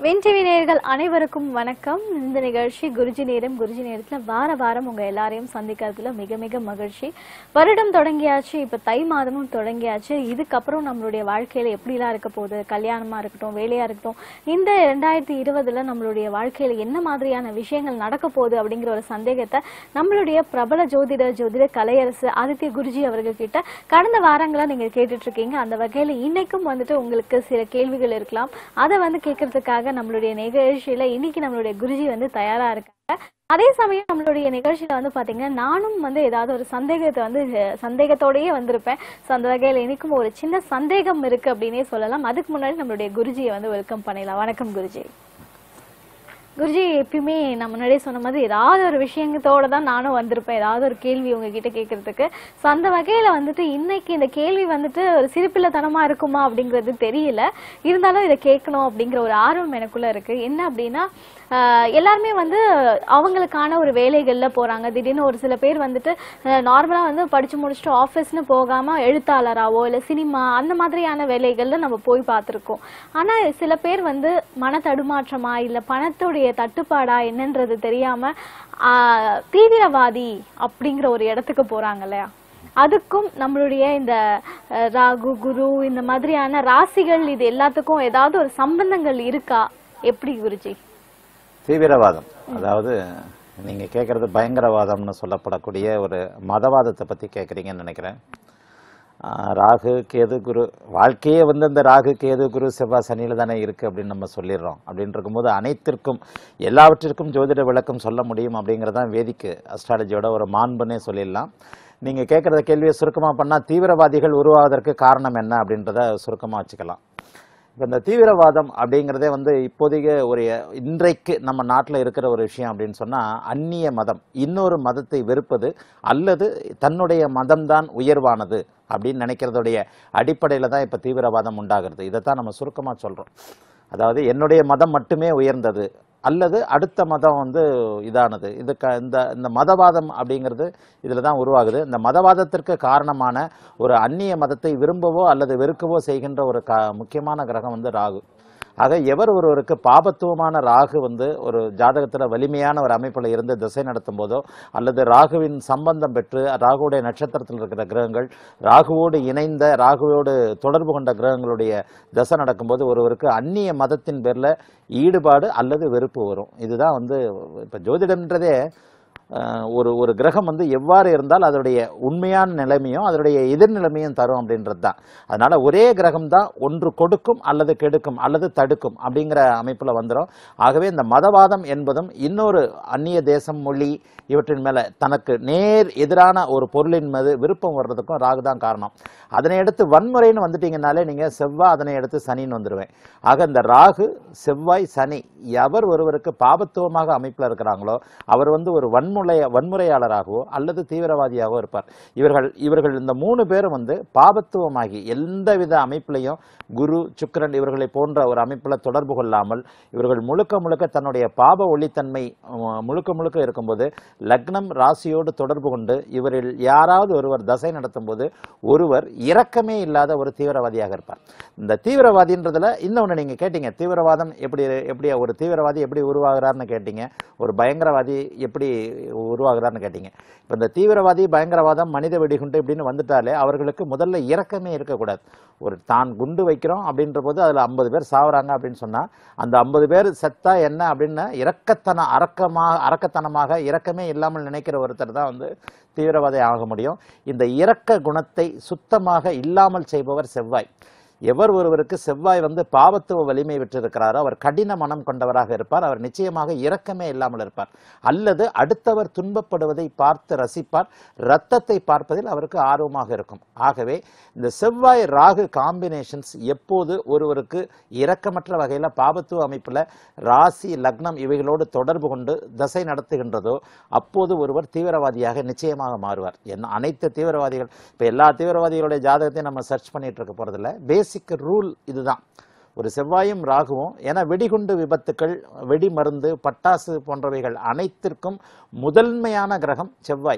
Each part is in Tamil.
வென்டிவி நேயர்கள் அனைவருக்கும் வணக்கம் இந்த நிகழ்ச்சி குருஜி நேரம் குருஜி நேரத்துல வார வாரம் உங்க எல்லாரையும் சந்திக்கிறதுல மிக மிக மகிழ்ச்சி வருடம் தொடங்கியாச்சு இப்ப தை மாதமும் தொடங்கியாச்சு இதுக்கப்புறம் நம்மளுடைய வாழ்க்கையில எப்படிலாம் இருக்க போகுது கல்யாணமா இருக்கட்டும் வேலையா இருக்கட்டும் இந்த ரெண்டாயிரத்தி இருபதுல நம்மளுடைய வாழ்க்கையில என்ன மாதிரியான விஷயங்கள் நடக்க போகுது அப்படிங்கிற ஒரு சந்தேகத்தை நம்மளுடைய பிரபல ஜோதிடர் ஜோதிட கலையரசு ஆதித்ய குருஜி அவர்கள் கிட்ட கடந்த வாரங்களா நீங்க கேட்டுட்டு இருக்கீங்க அந்த வகையில இன்னைக்கும் வந்துட்டு உங்களுக்கு சில கேள்விகள் இருக்கலாம் அதை வந்து கேட்கறதுக்காக நம்மளுடைய நிகழ்ச்சியில இன்னைக்கு நம்மளுடைய குருஜி வந்து தயாரா இருக்காங்க அதே சமயம் நம்மளுடைய நிகழ்ச்சியில வந்து பாத்தீங்கன்னா நானும் வந்து ஏதாவது ஒரு சந்தேகத்தை வந்து அஹ், சந்தேகத்தோடயே வந்திருப்பேன் ஸோ அந்த வகையில இன்னைக்கும் ஒரு சின்ன சந்தேகம் இருக்கு அப்படின்னே சொல்லலாம் அதுக்கு முன்னாடி நம்மளுடைய குருஜியை வந்து வெல்கம் பண்ணிடலாம் வணக்கம் குருஜி குருஜி எப்பயுமே நான் முன்னாடியே சொன்ன மாதிரி ஏதாவது ஒரு விஷயத்தோட தான் நானும் வந்திருப்பேன் ஏதாவது ஒரு கேள்வி உங்ககிட்ட கேட்கறதுக்கு ஸோ அந்த வகையில வந்துட்டு இன்னைக்கு இந்த கேள்வி வந்துட்டு ஒரு சிறுப்பிள்ளத்தனமா இருக்குமா அப்படிங்கிறது தெரியல இருந்தாலும் இதை கேட்கணும் அப்படிங்கிற ஒரு ஆர்வம் எனக்குள்ள இருக்கு என்ன அப்படின்னா ஆஹ் எல்லாருமே வந்து அவங்களுக்கான ஒரு வேலைகள்ல போறாங்க திடீர்னு ஒரு சில பேர் வந்துட்டு நார்மலா வந்து படிச்சு முடிச்சுட்டு ஆஃபீஸ்னு போகாம எழுத்தாளராவோ இல்ல சினிமா அந்த மாதிரியான வேலைகள்ல நம்ம போய் பார்த்திருக்கோம் ஆனா சில பேர் வந்து மன தடுமாற்றமா இல்ல பணத்துடைய தட்டுப்பாடா என்னன்றது தெரியாம ஆஹ் தீவிரவாதி அப்படிங்கிற ஒரு இடத்துக்கு போறாங்க இல்லையா அதுக்கும் நம்மளுடைய இந்த அஹ், ராகு குரு இந்த மாதிரியான ராசிகள் இது எல்லாத்துக்கும் ஏதாவது ஒரு சம்பந்தங்கள் இருக்கா எப்படி குருஜி தீவிரவாதம் அதாவது நீங்க கேட்கறது பயங்கரவாதம்னு சொல்லப்படக்கூடிய ஒரு மதவாதத்தை பத்தி கேட்குறீங்கன்னு நினைக்கிறேன் ஆஹ் ராகு கேது குரு வாழ்க்கையே வந்து இந்த ராகு கேது குரு செவ்வாய் சனியில தானே இருக்கு அப்படின்னு நம்ம சொல்லிடுறோம் அப்படின்னு இருக்கும்போது அனைத்திற்கும் எல்லாவற்றிற்கும் ஜோதிட விளக்கம் சொல்ல முடியும் அப்படிங்கிறதான் வேதிக்கு அஸ்ட்ராலஜியோட ஒரு மாண்புன்னே சொல்லிடலாம் நீங்க கேட்குறத கேள்வியை சுருக்கமா பண்ணா தீவிரவாதிகள் உருவாவதற்கு காரணம் என்ன அப்படின்றத சுருக்கமா வச்சுக்கலாம் இப்போ இந்த தீவிரவாதம் அப்படிங்கிறதே வந்து இப்போதைக்கு ஒரு இன்றைக்கு நம்ம நாட்டில் இருக்கிற ஒரு விஷயம் அப்படின்னு சொன்னால் அந்நிய மதம் இன்னொரு மதத்தை வெறுப்பது அல்லது தன்னுடைய மதம்தான் உயர்வானது அப்படின்னு நினைக்கிறதுடைய அடிப்படையில் தான் இப்போ தீவிரவாதம் உண்டாகிறது இதைத்தான் நம்ம சுருக்கமாக சொல்கிறோம் அதாவது என்னுடைய மதம் மட்டுமே உயர்ந்தது அல்லது அடுத்த மதம் வந்து இதானது இது க இந்த இந்த மதவாதம் அப்படிங்கிறது இதில் தான் உருவாகுது இந்த மதவாதத்திற்கு காரணமான ஒரு அந்நிய மதத்தை விரும்பவோ அல்லது வெறுக்கவோ செய்கின்ற ஒரு க முக்கியமான கிரகம் வந்து ராகு ஆக எவர் ஒருவருக்கு பாபத்துவமான ராகு வந்து ஒரு ஜாதகத்தில் வலிமையான ஒரு அமைப்பில் இருந்து திசை நடத்தும் போதோ அல்லது ராகுவின் சம்பந்தம் பெற்று ராகுவுடைய நட்சத்திரத்தில் இருக்கிற கிரகங்கள் ராகுவோடு இணைந்த ராகுவோடு தொடர்பு கொண்ட கிரகங்களுடைய தசை நடக்கும்போது ஒருவருக்கு அந்நிய மதத்தின் பேரில் ஈடுபாடு அல்லது வெறுப்பு வரும் இதுதான் வந்து இப்போ ஜோதிடம்ன்றதே அஹ், ஒரு ஒரு கிரகம் வந்து எவ்வாறு இருந்தால் அதனுடைய உண்மையான நிலைமையும் அதனுடைய எதிர்நிலைமையும் தரும் அப்படின்றது தான் அதனால ஒரே கிரகம் தான் ஒன்று கொடுக்கும் அல்லது கெடுக்கும் அல்லது தடுக்கும் அப்படிங்கிற அமைப்பில் வந்துடும் ஆகவே இந்த மதவாதம் என்பதும் இன்னொரு அந்நிய தேசம் மொழி இவற்றின் மேலே தனக்கு நேர் எதிரான ஒரு பொருளின் மீது விருப்பம் வர்றதுக்கும் ராகு தான் காரணம் அதனை எடுத்து வன்முறைன்னு வந்துட்டீங்கனாலே நீங்கள் செவ்வாய் அதனை எடுத்து சனின்னு வந்துடுவேன் ஆக இந்த ராகு செவ்வாய் சனி எவர் ஒருவருக்கு பாபத்துவமாக அமைப்பில் இருக்கிறாங்களோ அவர் வந்து ஒரு வன்முறைய வன்முறையாளராகவோ அல்லது தீவிரவாதியாகவோ இருப்பார் இவர்கள் இவர்கள் இந்த மூணு பேரும் வந்து பாபத்துவமாகி எந்தவித அமைப்பிலையும் குரு சுக்கிரன் இவர்களை போன்ற ஒரு அமைப்பில் தொடர்பு கொள்ளாமல் இவர்கள் முழுக்க முழுக்க தன்னுடைய பாப ஒளித்தன்மை அஹ், முழுக்க முழுக்க இருக்கும்போது லக்னம் ராசியோடு தொடர்பு கொண்டு இவரில் யாராவது ஒருவர் தசை நடத்தும் போது ஒருவர் இரக்கமே இல்லாத ஒரு தீவிரவாதியாக இருப்பார் இந்த தீவிரவாதின்றதுல இன்னொன்று நீங்க கேட்டீங்க தீவிரவாதம் எப்படி எப்படி ஒரு தீவிரவாதி எப்படி உருவாகிறார்னு கேட்டீங்க ஒரு பயங்கரவாதி எப்படி உருவாகிறார்னு கேட்டீங்க இப்போ இந்த தீவிரவாதி பயங்கரவாதம் மனித வெடிகுண்டு இப்படின்னு வந்துட்டாலே அவர்களுக்கு முதல்ல இரக்கமே இருக்கக்கூடாது ஒரு தான் குண்டு வைக்கிறோம் அப்படின்ற போது அதில் ஐம்பது பேர் சாவறாங்க அப்படின்னு சொன்னா அந்த ஐம்பது பேர் செத்தா என்ன அப்படின்னு இரக்கத்தன அரக்கமாக அரக்கத்தனமாக இரக்கமே இல்லாமல் நினைக்கிற ஒருத்தர் தான் வந்து தீவிரவாதி ஆக முடியும் இந்த இரக்க குணத்தை சுத்தமாக இல்லாமல் செய்பவர் செவ்வாய் எவர் ஒருவருக்கு செவ்வாய் வந்து பாவத்துவ வலிமை பெற்றிருக்கிறாரோ அவர் கடின மனம் கொண்டவராக இருப்பார் அவர் நிச்சயமாக இரக்கமே இல்லாமல் இருப்பார் அல்லது அடுத்தவர் துன்பப்படுவதை பார்த்து ரசிப்பார் இரத்தத்தை பார்ப்பதில் அவருக்கு ஆர்வமாக இருக்கும் ஆகவே இந்த செவ்வாய் ராகு காம்பினேஷன்ஸ் எப்போது ஒருவருக்கு இரக்கமற்ற வகையில் பாபத்துவ அமைப்பில் ராசி லக்னம் இவைகளோடு தொடர்பு கொண்டு தசை நடத்துகின்றதோ அப்போது ஒருவர் தீவிரவாதியாக நிச்சயமாக மாறுவார் என்ன அனைத்து தீவிரவாதிகள் இப்போ எல்லா தீவிரவாதிகளுடைய ஜாதகத்தையும் நம்ம சர்ச் பண்ணிட்டு இருக்க போறதில்ல பேசிக் ரூல் இதுதான் ஒரு செவ்வாயும் ராகுவும் ஏன்னா வெடிகுண்டு விபத்துக்கள் வெடி மருந்து பட்டாசு போன்றவைகள் அனைத்திற்கும் முதன்மையான கிரகம் செவ்வாய்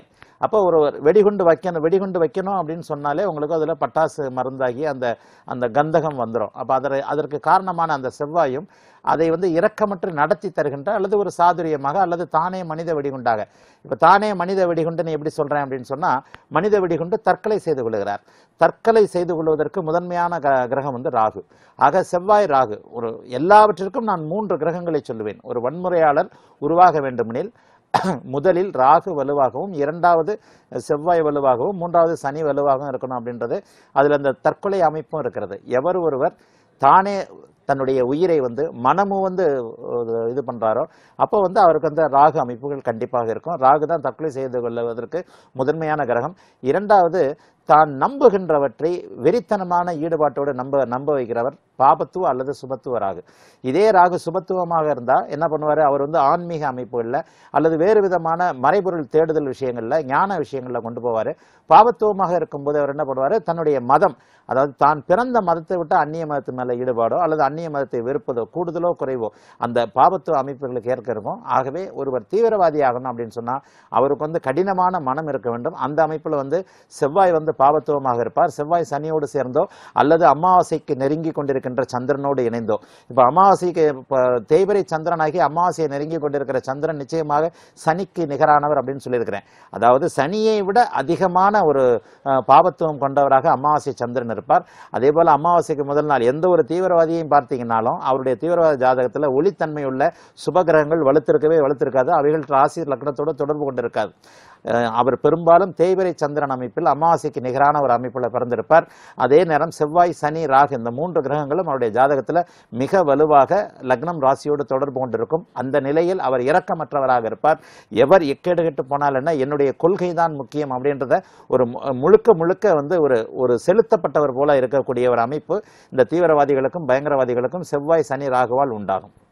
அப்போ ஒரு வெடிகுண்டு வைக்கணும் வெடிகுண்டு வைக்கணும் அப்படின்னு சொன்னாலே உங்களுக்கு அதில் பட்டாசு மருந்தாகி அந்த அந்த கந்தகம் வந்துடும் அப்போ அதரை அதற்கு காரணமான அந்த செவ்வாயும் அதை வந்து இரக்கமற்று நடத்தி தருகின்ற அல்லது ஒரு சாதுரியமாக அல்லது தானே மனித வெடிகுண்டாக இப்போ தானே மனித வெடிகுண்டுன்னு எப்படி சொல்கிறேன் அப்படின்னு சொன்னால் மனித வெடிகுண்டு தற்கொலை செய்து கொள்கிறார் தற்கொலை செய்து கொள்வதற்கு முதன்மையான க கிரகம் வந்து ராகு ஆக செவ்வாய் ராகு ஒரு எல்லாவற்றிற்கும் நான் மூன்று கிரகங்களை சொல்லுவேன் ஒரு வன்முறையாளர் உருவாக வேண்டுமெனில் முதலில் ராகு வலுவாகவும் இரண்டாவது செவ்வாய் வலுவாகவும் மூன்றாவது சனி வலுவாகவும் இருக்கணும் அப்படின்றது அதில் அந்த தற்கொலை அமைப்பும் இருக்கிறது எவர் ஒருவர் தானே தன்னுடைய உயிரை வந்து மனமும் வந்து அஹ், இது பண்றாரோ அப்போ வந்து அவருக்கு வந்து ராகு அமைப்புகள் கண்டிப்பாக இருக்கும் ராகு தான் தற்கொலை செய்து கொள்வதற்கு முதன்மையான கிரகம் இரண்டாவது தான் நம்புகின்றவற்றை வெறித்தனமான ஈடுபாட்டோடு நம்ப நம்ப வைக்கிறவர் பாபத்துவ அல்லது சுபத்துவ ராகு இதே ராகு சுபத்துவமாக இருந்தால் என்ன பண்ணுவார் அவர் வந்து ஆன்மீக அமைப்புகளில் அல்லது வேறு விதமான மறைபொருள் தேடுதல் விஷயங்களில் ஞான விஷயங்களில் கொண்டு போவார் பாபத்துவமாக இருக்கும்போது அவர் என்ன பண்ணுவார் தன்னுடைய மதம் அதாவது தான் பிறந்த மதத்தை விட்டு அந்நிய மதத்து மேலே ஈடுபாடோ அல்லது அந்நிய மதத்தை வெறுப்பதோ கூடுதலோ குறைவோ அந்த பாபத்துவ அமைப்புகளுக்கு ஏற்க இருக்கும் ஆகவே ஒருவர் தீவிரவாதி ஆகணும் அப்படின்னு சொன்னால் அவருக்கு வந்து கடினமான மனம் இருக்க வேண்டும் அந்த அமைப்பில் வந்து செவ்வாய் வந்து பாபத்துவமாக இருப்பார் செவ்வாய் சனியோடு சேர்ந்தோ அல்லது அமாவாசைக்கு நெருங்கி கொண்டிருக்கின்ற சந்திரனோடு இணைந்தோ இப்போ அமாவாசைக்கு இப்போ தேய்பிரை சந்திரனாகி அமாவாசையை நெருங்கி கொண்டிருக்கிற சந்திரன் நிச்சயமாக சனிக்கு நிகரானவர் அப்படின்னு சொல்லியிருக்கிறேன் அதாவது சனியை விட அதிகமான ஒரு அஹ், பாபத்துவம் கொண்டவராக அமாவாசை சந்திரன் இருப்பார் அதே போல அமாவாசைக்கு முதல் நாள் எந்த ஒரு தீவிரவாதியையும் பார்த்தீங்கன்னாலும் அவருடைய தீவிரவாத ஜாதகத்தில் ஒளித்தன்மை உள்ள சுபகிரகங்கள் வலுத்திருக்கவே வலுத்திருக்காது அவைகள் ராசி லக்னத்தோடு தொடர்பு கொண்டிருக்காது அஹ், அவர் பெரும்பாலும் தேய்பிரை சந்திரன் அமைப்பில் அமாவாசைக்கு நிகரான ஒரு அமைப்பில் பிறந்திருப்பார் அதே நேரம் செவ்வாய் சனி ராகு இந்த மூன்று கிரகங்களும் அவருடைய ஜாதகத்தில் மிக வலுவாக லக்னம் ராசியோடு தொடர்பு கொண்டிருக்கும் அந்த நிலையில் அவர் இரக்கமற்றவராக இருப்பார் எவர் எக்கேடு கெட்டு போனால் என்ன என்னுடைய கொள்கை தான் முக்கியம் அப்படின்றத ஒரு மு- முழுக்க முழுக்க வந்து ஒரு ஒரு செலுத்தப்பட்டவர் போல இருக்கக்கூடிய ஒரு அமைப்பு இந்த தீவிரவாதிகளுக்கும் பயங்கரவாதிகளுக்கும் செவ்வாய் சனி ராகுவால் உண்டாகும்